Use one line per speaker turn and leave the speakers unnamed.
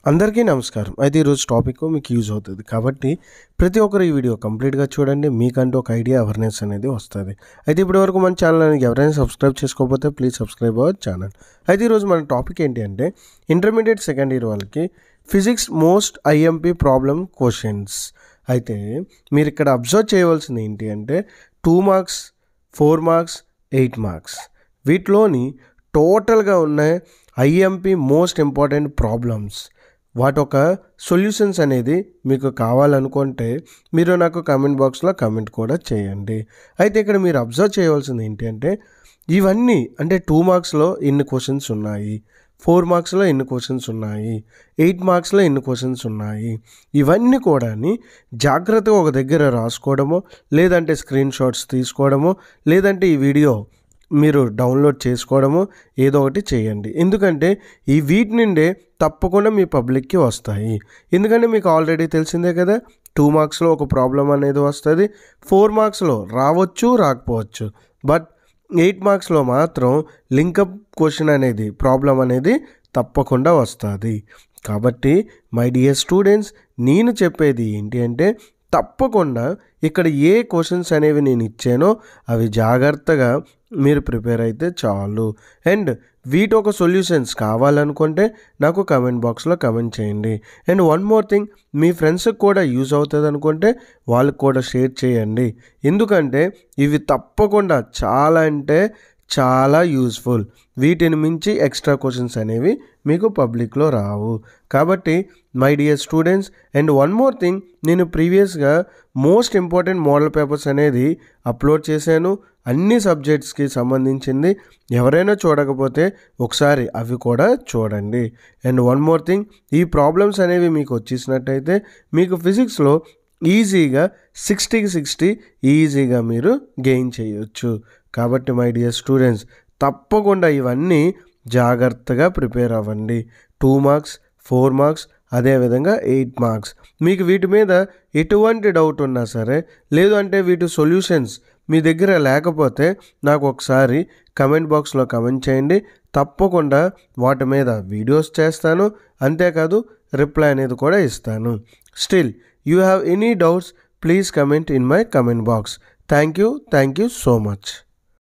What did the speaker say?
అందరికీ నమస్కారం అయితే ఈరోజు టాపిక్ మీకు యూజ్ అవుతుంది కాబట్టి ప్రతి ఒక్కరు ఈ వీడియో కంప్లీట్గా చూడండి మీకంటూ ఒక ఐడియా అవేర్నెస్ అనేది వస్తుంది అయితే ఇప్పటి వరకు మన ఛానల్ని ఎవరైనా సబ్స్క్రైబ్ చేసుకోకపోతే ప్లీజ్ సబ్స్క్రైబ్ అవర్ ఛానల్ అయితే ఈరోజు మన టాపిక్ ఏంటి అంటే ఇంటర్మీడియట్ సెకండ్ ఇయర్ వాళ్ళకి physics most IMP problem questions అయితే మీరు ఇక్కడ అబ్జర్వ్ చేయవలసింది ఏంటి అంటే two marks four marks eight marks వీటిలోని టోటల్గా ఉన్న ఐఎంపీ మోస్ట్ ఇంపార్టెంట్ ప్రాబ్లమ్స్ వాటి ఒక సొల్యూషన్స్ అనేది మీకు కావాలనుకుంటే మీరు నాకు కామెంట్ బాక్స్లో కామెంట్ కూడా చేయండి అయితే ఇక్కడ మీరు అబ్జర్వ్ చేయవలసింది ఏంటి అంటే ఇవన్నీ అంటే టూ మార్క్స్లో ఎన్ని క్వశ్చన్స్ ఉన్నాయి ఫోర్ మార్క్స్లో ఎన్ని క్వశ్చన్స్ ఉన్నాయి ఎయిట్ మార్క్స్లో ఎన్ని క్వశ్చన్స్ ఉన్నాయి ఇవన్నీ కూడా జాగ్రత్తగా ఒక దగ్గర రాసుకోవడమో లేదంటే స్క్రీన్ షాట్స్ తీసుకోవడమో లేదంటే ఈ వీడియో మీరు డౌన్లోడ్ చేసుకోవడము ఏదో ఒకటి చేయండి ఎందుకంటే ఈ వీటి నుండే తప్పకుండా మీ పబ్లిక్కి వస్తాయి ఎందుకంటే మీకు ఆల్రెడీ తెలిసిందే కదా టూ మార్క్స్లో ఒక ప్రాబ్లం అనేది వస్తుంది ఫోర్ మార్క్స్లో రావచ్చు రాకపోవచ్చు బట్ ఎయిట్ మార్క్స్లో మాత్రం లింకప్ క్వశ్చన్ అనేది ప్రాబ్లం అనేది తప్పకుండా వస్తుంది కాబట్టి మై డియర్ స్టూడెంట్స్ నేను చెప్పేది ఏంటి అంటే తప్పకుండా ఇక్కడ ఏ క్వశ్చన్స్ అనేవి నేను ఇచ్చానో అవి జాగ్రత్తగా మీరు ప్రిపేర్ అయితే చాలు అండ్ వీటి ఒక సొల్యూషన్స్ కావాలనుకుంటే నాకు కమెంట్ బాక్స్లో కమెంట్ చేయండి అండ్ వన్ మోర్ థింగ్ మీ ఫ్రెండ్స్కి కూడా యూజ్ అవుతుంది అనుకుంటే వాళ్ళకి కూడా షేర్ చేయండి ఎందుకంటే ఇవి తప్పకుండా చాలా అంటే చాలా యూస్ఫుల్ వీటిని మించి ఎక్స్ట్రా క్వశ్చన్స్ అనేవి మీకు పబ్లిక్లో రావు కాబట్టి my dear students and one more thing నేను ప్రీవియస్గా మోస్ట్ ఇంపార్టెంట్ మోడల్ పేపర్స్ అనేది అప్లోడ్ చేశాను అన్ని సబ్జెక్ట్స్కి సంబంధించింది ఎవరైనా చూడకపోతే ఒకసారి అవి కూడా చూడండి అండ్ వన్ మోర్ థింగ్ ఈ ప్రాబ్లమ్స్ అనేవి మీకు వచ్చేసినట్టయితే మీకు ఫిజిక్స్లో ఈజీగా సిక్స్టీకి సిక్స్టీ ఈజీగా మీరు గెయిన్ చేయొచ్చు కాబట్టి మై డియర్ స్టూడెంట్స్ తప్పకుండా ఇవన్నీ జాగ్రత్తగా ప్రిపేర్ అవ్వండి టూ మార్క్స్ ఫోర్ మార్క్స్ అదేవిధంగా ఎయిట్ మార్క్స్ మీకు వీటి మీద ఎటువంటి డౌట్ ఉన్నా సరే లేదు అంటే వీటి సొల్యూషన్స్ మీ దగ్గర లేకపోతే నాకు ఒకసారి కమెంట్ బాక్స్లో కమెంట్ చేయండి తప్పకుండా వాటి మీద వీడియోస్ చేస్తాను అంతేకాదు రిప్లై అనేది కూడా ఇస్తాను still you have any doubts please comment in my comment box thank you thank you so much